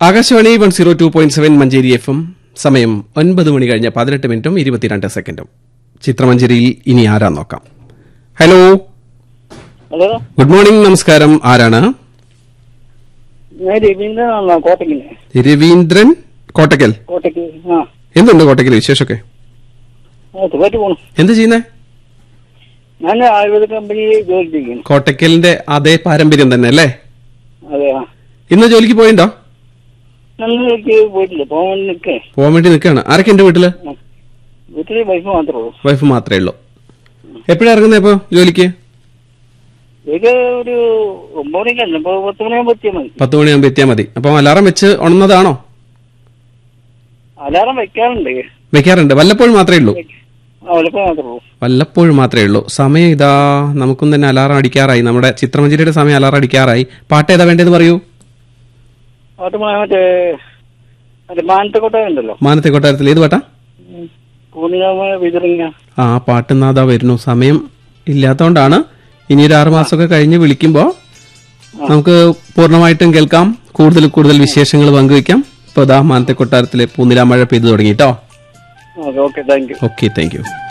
Akashvani one zero two point seven Manjeri F M സമയം ഒൻപത് മണി കഴിഞ്ഞ പതിനെട്ട് മിനിറ്റും ഇരുപത്തിരണ്ട് സെക്കൻഡും ചിത്രമഞ്ചേരിയിൽ ഇനി ആരാ നോക്കാം ഹലോ ഹലോ ഗുഡ് മോർണിംഗ് നമസ്കാരം ആരാണ് ഞാൻ രവീന്ദ്രനാണ് കോട്ടയ്ക്കിന് രവീന്ദ്രൻ കോട്ടക്കൽ കോട്ടയ്ക്ക് ആ എന്തുണ്ട് കോട്ടക്കൽ വിശേഷമൊക്കെ ആ സുഖമായിട്ട് പോണു എന്ത് ചെയ്യുന്നേ ഞാൻ ആയുർവേദ കമ്പനിയിൽ ജോലി ചെയ്യുന്നു കോട്ടക്കലിന്റെ അതേ പാരമ്പര്യം തന്നെ അല്ലേ അതെ ആ ഇന്ന് ജോലിക്ക് പോയിണ്ടോ നല്ലൊക്കെ പോയിട്ടില്ല പോകാൻ നിൽക്കേ പോകാൻ വേണ്ടി നിൽക്കുകയാണ് ആരൊക്കെ ഉണ്ട് വീട്ടില് വീട്ടില് വൈഫ് മാത്രമേ ഉള്ളൂ വൈഫ് മാത്രമേ ഉള്ളൂ എപ്പോഴാണ് ഇറങ്ങുന്നത് ഇപ്പൊ ജോലിക്ക് ഇത് ഒരു ഒമ്പത് മണിക്കല്ല ഇപ്പൊ പത്ത് മണിയാകുമ്പോൾ എത്തിയാൽ മതി പത്ത് മണിയാകുമ്പോൾ എത്തിയാൽ മതി അപ്പം അലാറം വെച്ച് ഉണർന്നതാണോ അലാറം വെക്കാറുണ്ട് വെക്കാറുണ്ട് വല്ലപ്പോഴും മാത്രമേ ഉള്ളൂ ആ വലപ്പം മാത്രമേ ഉള്ളൂ വല്ലപ്പോഴും മാത്രമേ ഉള്ളൂ സമയം ഇതാ നമുക്കും തന്നെ അലാറം അടിക്കാറായി നമ്മുടെ ചിത്രമഞ്ചേരിയുടെ സമയം അലാറം അടിക്കാറായി പാട്ട് ഏതാ വേണ്ടതെന്ന് പറയൂ പാട്ട് മ- മറ്റേ മറ്റേ മാനത്തക്കോട്ട ഉണ്ടല്ലോ മാനത്തെ കൊട്ടാരത്തിൽ ഏത് പാട്ടാ പൂർണിമ വിതറിങ്ങ ആ പാട്ട് നാദാ വരുന്നു സമയം ഇല്ലാത്തതുകൊണ്ടാണ് ഇനി ഒരു ആറ് മാസമൊക്കെ കഴിഞ്ഞ് വിളിക്കുമ്പോൾ നമുക്ക് പൂർണ്ണമായിട്ടും കേൾക്കാം കൂടുതൽ കൂടുതൽ വിശേഷങ്ങൾ പങ്കുവയ്ക്കാം ഇപ്പോൾ ദാ മാനത്തെ കൊട്ടാരത്തിലെ പൂനിലാമഴ പെയ്തു തുടങ്ങി കേട്ടോ okay okay thank you okay thank U